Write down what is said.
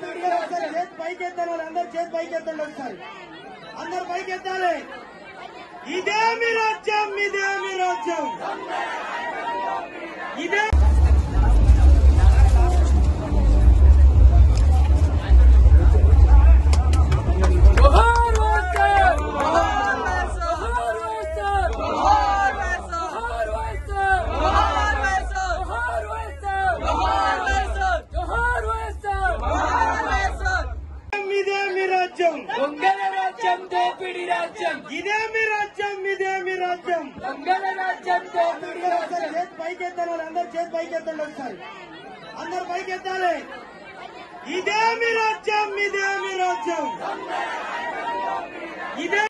ఒకసారి చేతి పైకి ఎత్తాను వాళ్ళు అందరు చేతి పైకి ఎత్తండి ఒకసారి అందరు పైకి ఎత్తాలి ఇదే మీ రాజ్యం ఇదే మీ రాజ్యం ఇదే जोहार वास्तर जोहार वास्तर जोहार वास्तर जोहार वास्तर जोहार वास्तर जोहार वास्तर जोहार वास्तर जोहार वास्तर ఇదే మీ రాజ్యం దొంగల రాజ్యం దోపిడి రాజ్యం ఇదే మీ రాజ్యం ఇదే మీ రాజ్యం దొంగల రాజ్యం దోపిడి ఒకసారి రాజ్యం చేతి పైకి ఎత్తాను వాళ్ళు అందరు చేతి పైకి ఎత్తండి ఒకసారి అందరు పైకి ఎత్తాలి ఇదే మీ రాజ్యం ఇదే మీ రాజ్యం ఇదే